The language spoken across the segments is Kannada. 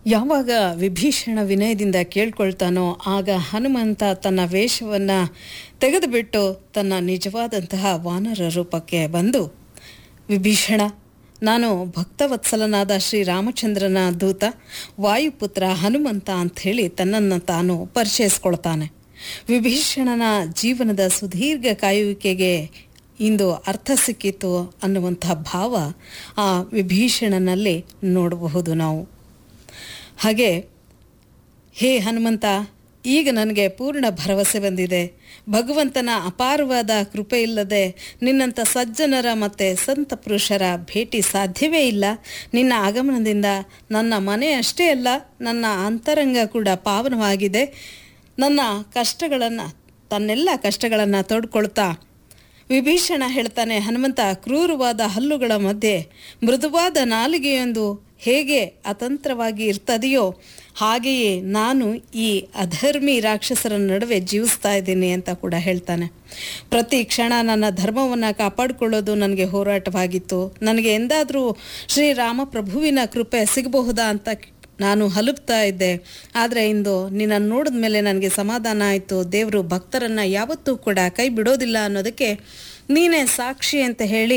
ಯಾವಾಗ ವಿಭೀಷಣ ವಿನಯದಿಂದ ಕೇಳ್ಕೊಳ್ತಾನೋ ಆಗ ಹನುಮಂತ ತನ್ನ ವೇಷವನ್ನು ತೆಗೆದುಬಿಟ್ಟು ತನ್ನ ನಿಜವಾದಂತಹ ವಾನರ ರೂಪಕ್ಕೆ ಬಂದು ವಿಭೀಷಣ ನಾನು ಭಕ್ತವತ್ಸಲನಾದ ಶ್ರೀರಾಮಚಂದ್ರನ ದೂತ ವಾಯುಪುತ್ರ ಹನುಮಂತ ಅಂಥೇಳಿ ತನ್ನನ್ನು ತಾನು ಪರಿಚಯಿಸ್ಕೊಳ್ತಾನೆ ವಿಭೀಷಣನ ಜೀವನದ ಸುದೀರ್ಘ ಕಾಯುವಿಕೆಗೆ ಇಂದು ಅರ್ಥ ಸಿಕ್ಕಿತು ಅನ್ನುವಂಥ ಭಾವ ಆ ವಿಭೀಷಣನಲ್ಲಿ ನೋಡಬಹುದು ನಾವು ಹಾಗೆ ಹೇ ಹನುಮಂತ ಈಗ ನನಗೆ ಪೂರ್ಣ ಭರವಸೆ ಬಂದಿದೆ ಭಗವಂತನ ಅಪಾರವಾದ ಕೃಪೆ ಇಲ್ಲದೆ ನಿನ್ನಂಥ ಸಜ್ಜನರ ಮತ್ತು ಸಂತ ಪುರುಷರ ಭೇಟಿ ಸಾಧ್ಯವೇ ಇಲ್ಲ ನಿನ್ನ ಆಗಮನದಿಂದ ನನ್ನ ಮನೆ ಅಷ್ಟೇ ಅಲ್ಲ ನನ್ನ ಅಂತರಂಗ ಕೂಡ ಪಾವನವಾಗಿದೆ ನನ್ನ ಕಷ್ಟಗಳನ್ನು ತನ್ನೆಲ್ಲ ಕಷ್ಟಗಳನ್ನು ತೋಡ್ಕೊಳ್ತಾ ವಿಭೀಷಣ ಹೇಳ್ತಾನೆ ಹನುಮಂತ ಕ್ರೂರವಾದ ಹಲ್ಲುಗಳ ಮಧ್ಯೆ ಮೃದುವಾದ ನಾಲಿಗೆಯೊಂದು ಹೇಗೆ ಅತಂತ್ರವಾಗಿ ಇರ್ತದೆಯೋ ಹಾಗೆಯೇ ನಾನು ಈ ಅಧರ್ಮಿ ರಾಕ್ಷಸರ ನಡುವೆ ಜೀವಿಸ್ತಾ ಇದ್ದೀನಿ ಅಂತ ಕೂಡ ಹೇಳ್ತಾನೆ ಪ್ರತಿ ಕ್ಷಣ ನನ್ನ ಧರ್ಮವನ್ನು ಕಾಪಾಡಿಕೊಳ್ಳೋದು ನನಗೆ ಹೋರಾಟವಾಗಿತ್ತು ನನಗೆ ಎಂದಾದರೂ ಶ್ರೀರಾಮಪ್ರಭುವಿನ ಕೃಪೆ ಸಿಗಬಹುದಾ ಅಂತ ನಾನು ಹಲುಬ್ತಾ ಇದ್ದೆ ಆದರೆ ಇಂದು ನಿನ್ನನ್ನು ನೋಡಿದ ಮೇಲೆ ನನಗೆ ಸಮಾಧಾನ ಆಯಿತು ದೇವರು ಭಕ್ತರನ್ನು ಯಾವತ್ತೂ ಕೂಡ ಕೈ ಬಿಡೋದಿಲ್ಲ ಅನ್ನೋದಕ್ಕೆ ನೀನೇ ಸಾಕ್ಷಿ ಅಂತ ಹೇಳಿ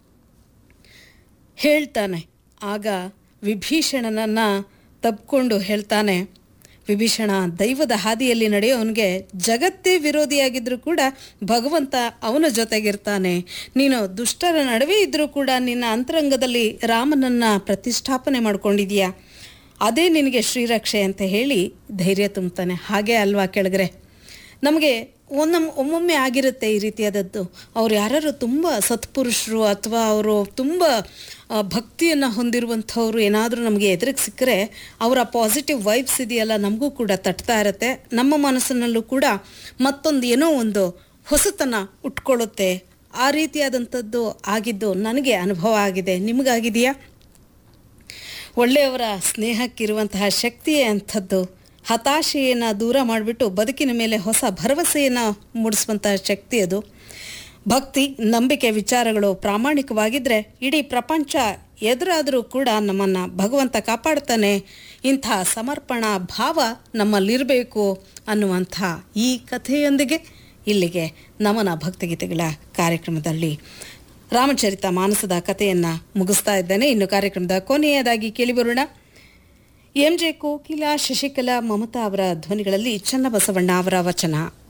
ಹೇಳ್ತಾನೆ ಆಗ ವಿಭೀಷಣನನ್ನು ತಬ್ಕೊಂಡು ಹೇಳ್ತಾನೆ ವಿಭೀಷಣ ದೈವದ ಹಾದಿಯಲ್ಲಿ ನಡೆಯೋವನಿಗೆ ಜಗತ್ತೇ ವಿರೋಧಿಯಾಗಿದ್ದರೂ ಕೂಡ ಭಗವಂತ ಅವನ ಜೊತೆಗಿರ್ತಾನೆ ನೀನು ದುಷ್ಟರ ನಡುವೆ ಇದ್ದರೂ ಕೂಡ ನಿನ್ನ ಅಂತರಂಗದಲ್ಲಿ ರಾಮನನ್ನು ಪ್ರತಿಷ್ಠಾಪನೆ ಮಾಡ್ಕೊಂಡಿದೀಯಾ ಅದೇ ನಿನಗೆ ಶ್ರೀರಕ್ಷೆ ಅಂತ ಹೇಳಿ ಧೈರ್ಯ ತುಂಬ್ತಾನೆ ಹಾಗೆ ಅಲ್ವಾ ಕೆಳಗರೆ ನಮಗೆ ಒಂದೊಮ್ಮೆ ಒಮ್ಮೊಮ್ಮೆ ಆಗಿರುತ್ತೆ ಈ ರೀತಿಯಾದದ್ದು ಅವ್ರು ಯಾರು ತುಂಬ ಸತ್ಪುರುಷರು ಅಥವಾ ಅವರು ತುಂಬ ಭಕ್ತಿಯನ್ನು ಹೊಂದಿರುವಂಥವ್ರು ಏನಾದರೂ ನಮಗೆ ಎದುರಿಗೆ ಸಿಕ್ಕರೆ ಅವರ ಪಾಸಿಟಿವ್ ವೈಬ್ಸ್ ಇದೆಯಲ್ಲ ನಮಗೂ ಕೂಡ ತಟ್ತಾ ಇರುತ್ತೆ ನಮ್ಮ ಮನಸ್ಸಿನಲ್ಲೂ ಕೂಡ ಮತ್ತೊಂದು ಏನೋ ಒಂದು ಹೊಸತನ ಉಟ್ಕೊಳ್ಳುತ್ತೆ ಆ ರೀತಿಯಾದಂಥದ್ದು ಆಗಿದ್ದು ನನಗೆ ಅನುಭವ ಆಗಿದೆ ನಿಮಗಾಗಿದೆಯಾ ಒಳ್ಳೆಯವರ ಸ್ನೇಹಕ್ಕಿರುವಂತಹ ಶಕ್ತಿಯೇ ಅಂಥದ್ದು ಹತಾಶೆಯನ್ನು ದೂರ ಮಾಡಿಬಿಟ್ಟು ಬದುಕಿನ ಮೇಲೆ ಹೊಸ ಭರವಸೆಯನ್ನು ಮೂಡಿಸುವಂತಹ ಶಕ್ತಿ ಅದು ಭಕ್ತಿ ನಂಬಿಕೆ ವಿಚಾರಗಳು ಪ್ರಾಮಾಣಿಕವಾಗಿದ್ದರೆ ಇಡೀ ಪ್ರಪಂಚ ಎದುರಾದರೂ ಕೂಡ ನಮ್ಮನ್ನು ಭಗವಂತ ಕಾಪಾಡ್ತಾನೆ ಇಂಥ ಸಮರ್ಪಣಾ ಭಾವ ನಮ್ಮಲ್ಲಿರಬೇಕು ಅನ್ನುವಂಥ ಈ ಕಥೆಯೊಂದಿಗೆ ಇಲ್ಲಿಗೆ ನಮನ ಭಕ್ತಿಗೀತೆಗಳ ಕಾರ್ಯಕ್ರಮದಲ್ಲಿ ರಾಮಚರಿತ ಮಾನಸದ ಕಥೆಯನ್ನು ಮುಗಿಸ್ತಾ ಇದ್ದೇನೆ ಇನ್ನು ಕಾರ್ಯಕ್ರಮದ ಕೊನೆಯದಾಗಿ ಕೇಳಿಬರೋಣ ಎಂ ಜೆ ಕೋಕಿಲಾ ಶಶಿಕಲಾ ಮಮತಾ ಅವರ ಧ್ವನಿಗಳಲ್ಲಿ ಚನ್ನಬಸವಣ್ಣ ಅವರ ವಚನ